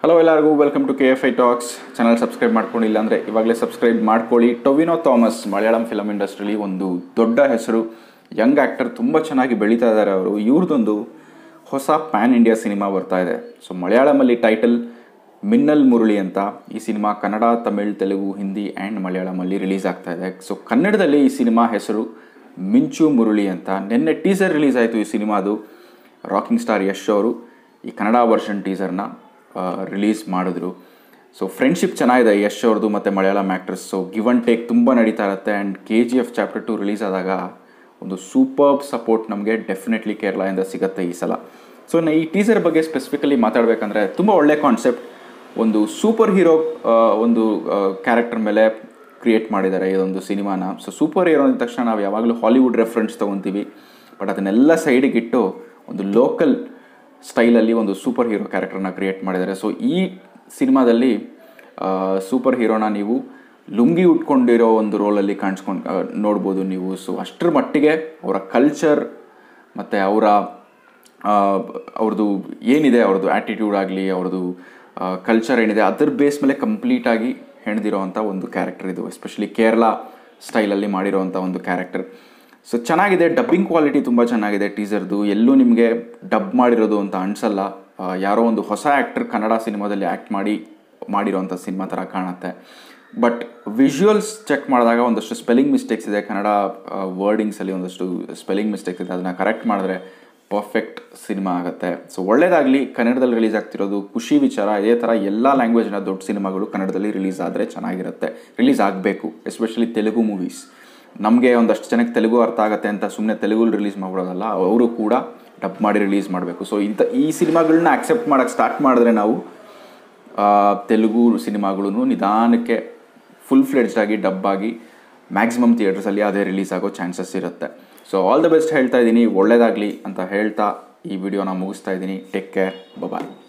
hello ಎಲ್ಲರಿಗೂ welcome to K F I talks channel subscribe ಮಾಡ್ಕೊಂಡಿಲ್ಲ ಅಂದರೆ ಇವಾಗಲೇ ಸಬ್ಸ್ಕ್ರೈಬ್ ಮಾಡ್ಕೊಳ್ಳಿ ಟೊವಿನೋ ಥಾಮಸ್ ಮಲಯಾಳಂ ಫಿಲಮ್ ಇಂಡಸ್ಟ್ರಿಲಿ ಒಂದು ದೊಡ್ಡ ಹೆಸರು ಯಂಗ್ ಆ್ಯಕ್ಟರ್ ತುಂಬ ಚೆನ್ನಾಗಿ ಬೆಳೀತಾ ಇದ್ದಾರೆ ಅವರು ಇವ್ರದ್ದೊಂದು ಹೊಸ ಪ್ಯಾನ್ ಇಂಡಿಯಾ ಸಿನಿಮಾ ಬರ್ತಾ ಇದೆ ಸೊ ಮಲಯಾಳಮಲ್ಲಿ ಟೈಟಲ್ ಮಿನ್ನಲ್ ಮುರಳಿ ಅಂತ ಈ ಸಿನಿಮಾ ಕನ್ನಡ ತಮಿಳ್ ತೆಲುಗು ಹಿಂದಿ ಆ್ಯಂಡ್ ಮಲಯಾಳಮಲ್ಲಿ ರಿಲೀಸ್ ಆಗ್ತಾ ಇದೆ ಸೊ ಕನ್ನಡದಲ್ಲಿ ಈ ಸಿನಿಮಾ ಹೆಸರು ಮಿಂಚು ಮುರಳಿ ಅಂತ ನಿನ್ನೆ ಟೀಸರ್ ರಿಲೀಸ್ ಆಯಿತು ಈ ಸಿನಿಮಾದು ರಾಕಿಂಗ್ ಸ್ಟಾರ್ ಯಶ್ ಅವರು ಈ ಕನ್ನಡ ವರ್ಷನ್ ಟೀಸರ್ನ ರಿಲೀಸ್ ಮಾಡಿದ್ರು ಸೊ ಫ್ರೆಂಡ್ಶಿಪ್ ಚೆನ್ನಾಗಿದೆ ಯಶ್ ಅವ್ರದ್ದು ಮತ್ತು Malayalam actress so give and take ತುಂಬ ನಡೀತಾ ಇರುತ್ತೆ and K G F chapter two release ಆದಾಗ ಒಂದು ಸೂಪರ್ಬ್ ಸಪೋರ್ಟ್ ನಮಗೆ ಡೆಫಿನೆಟ್ಲಿ ಕೇರಳದಿಂದ ಸಿಗುತ್ತೆ ಈ ಸಲ ಸೊ ನಾ ಈ ಟೀಸರ್ ಬಗ್ಗೆ ಸ್ಪೆಸಿಫಿಕಲಿ ಮಾತಾಡಬೇಕಂದ್ರೆ ತುಂಬ ಒಳ್ಳೆ ಕಾನ್ಸೆಪ್ಟ್ ಒಂದು ಸೂಪರ್ ಹೀರೋ ಒಂದು ಕ್ಯಾರೆಕ್ಟರ್ ಮೇಲೆ ಕ್ರಿಯೇಟ್ ಮಾಡಿದ್ದಾರೆ ಇದೊಂದು ಸಿನಿಮಾನ ಸೊ ಸೂಪರ್ ಹೀರೋ ಅಂದ ತಕ್ಷಣ ನಾವು ಯಾವಾಗಲೂ ಹಾಲಿವುಡ್ ರೆಫರೆನ್ಸ್ ತೊಗೊತೀವಿ ಬಟ್ ಅದನ್ನೆಲ್ಲ ಸೈಡಿಗೆ ಇಟ್ಟು ಒಂದು ಲೋಕಲ್ ಸ್ಟೈಲಲ್ಲಿ ಒಂದು ಸೂಪರ್ ಹೀರೋ ಕ್ಯಾರೆಕ್ಟರ್ನ ಕ್ರಿಯೇಟ್ ಮಾಡಿದ್ದಾರೆ ಸೊ ಈ ಸಿನಿಮಾದಲ್ಲಿ ಸೂಪರ್ ಹೀರೋನ ನೀವು ಲುಂಗಿ ಉಟ್ಕೊಂಡಿರೋ ಒಂದು ರೋಲಲ್ಲಿ ಕಾಣಿಸ್ಕೊಂಡು ನೋಡ್ಬೋದು ನೀವು ಸೊ ಅಷ್ಟರ ಮಟ್ಟಿಗೆ ಅವರ ಕಲ್ಚರ್ ಮತ್ತು ಅವರ ಅವ್ರದ್ದು ಏನಿದೆ ಅವ್ರದ್ದು ಆ್ಯಟಿಟ್ಯೂಡ್ ಆಗಲಿ ಅವ್ರದ್ದು ಕಲ್ಚರ್ ಏನಿದೆ ಅದ್ರ ಬೇಸ್ ಮೇಲೆ ಕಂಪ್ಲೀಟಾಗಿ ಹೆಣ್ದಿರೋ ಅಂಥ ಒಂದು ಕ್ಯಾರೆಕ್ಟರ್ ಇದು ಎಸ್ಪೆಷಲಿ ಕೇರಳ ಸ್ಟೈಲಲ್ಲಿ ಮಾಡಿರೋವಂಥ ಒಂದು ಕ್ಯಾರೆಕ್ಟರ್ ಸೊ ಚೆನ್ನಾಗಿದೆ ಡಬ್ಬಿಂಗ್ ಕ್ವಾಲಿಟಿ ತುಂಬ ಚೆನ್ನಾಗಿದೆ ಟೀಸರ್ದು ಎಲ್ಲೂ ನಿಮಗೆ ಡಬ್ ಮಾಡಿರೋದು ಅಂತ ಅನಿಸಲ್ಲ ಯಾರೋ ಒಂದು ಹೊಸ ಆ್ಯಕ್ಟರ್ ಕನ್ನಡ ಸಿನಿಮಾದಲ್ಲಿ ಆ್ಯಕ್ಟ್ ಮಾಡಿ ಮಾಡಿರೋವಂಥ ಸಿನಿಮಾ ಥರ ಕಾಣುತ್ತೆ ಬಟ್ ವಿಜುವಲ್ಸ್ ಚೆಕ್ ಮಾಡಿದಾಗ ಒಂದಷ್ಟು ಸ್ಪೆಲ್ಲಿಂಗ್ ಮಿಸ್ಟೇಕ್ಸ್ ಇದೆ ಕನ್ನಡ ವರ್ಡಿಂಗ್ಸಲ್ಲಿ ಒಂದಷ್ಟು ಸ್ಪೆಲ್ಲಿಂಗ್ ಮಿಸ್ಟೇಕ್ಸ್ ಇದೆ ಅದನ್ನು ಕರೆಕ್ಟ್ ಮಾಡಿದ್ರೆ ಪರ್ಫೆಕ್ಟ್ ಸಿನಿಮಾ ಆಗುತ್ತೆ ಸೊ ಒಳ್ಳೇದಾಗಲಿ ಕನ್ನಡದಲ್ಲಿ ರಿಲೀಸ್ ಆಗ್ತಿರೋದು ಖುಷಿ ವಿಚಾರ ಇದೇ ಥರ ಎಲ್ಲ ಲ್ಯಾಂಗ್ವೇಜ್ನ ದೊಡ್ಡ ಸಿನಿಮಾಗಳು ಕನ್ನಡದಲ್ಲಿ ರಿಲೀಸ್ ಆದರೆ ಚೆನ್ನಾಗಿರುತ್ತೆ ರಿಲೀಸ್ ಆಗಬೇಕು ಎಸ್ಪೆಷಲಿ ತೆಲುಗು ಮೂವೀಸ್ ನಮಗೆ ಒಂದಷ್ಟು ಜನಕ್ಕೆ ತೆಲುಗು ಅರ್ಥ ಆಗುತ್ತೆ ಅಂತ ಸುಮ್ಮನೆ ತೆಲುಗು ರಿಲೀಸ್ ಮಾಡ್ಬಿಡೋದಲ್ಲ ಅವರು ಕೂಡ ಡಬ್ ಮಾಡಿ ರಿಲೀಸ್ ಮಾಡಬೇಕು ಸೊ ಇಂಥ ಈ ಸಿನಿಮಾಗಳನ್ನ ಆಕ್ಸೆಪ್ಟ್ ಮಾಡೋಕ್ಕೆ ಸ್ಟಾರ್ಟ್ ಮಾಡಿದ್ರೆ ನಾವು ತೆಲುಗು ಸಿನಿಮಾಗಳು ನಿಧಾನಕ್ಕೆ ಫುಲ್ ಫ್ಲೆಡ್ಜ್ಡ್ ಆಗಿ ಡಬ್ ಆಗಿ ಮ್ಯಾಕ್ಸಿಮಮ್ ಥಿಯೇಟರ್ಸಲ್ಲಿ ಅದೇ ರಿಲೀಸ್ ಆಗೋ ಚಾನ್ಸಸ್ ಇರುತ್ತೆ ಸೊ ಆಲ್ ದ ಬೆಸ್ಟ್ ಹೇಳ್ತಾ ಇದ್ದೀನಿ ಒಳ್ಳೇದಾಗಲಿ ಅಂತ ಹೇಳ್ತಾ ಈ ವಿಡಿಯೋನ ಮುಗಿಸ್ತಾ ಇದ್ದೀನಿ ಟೇಕ್ ಕೇರ್ ಬಾಯ್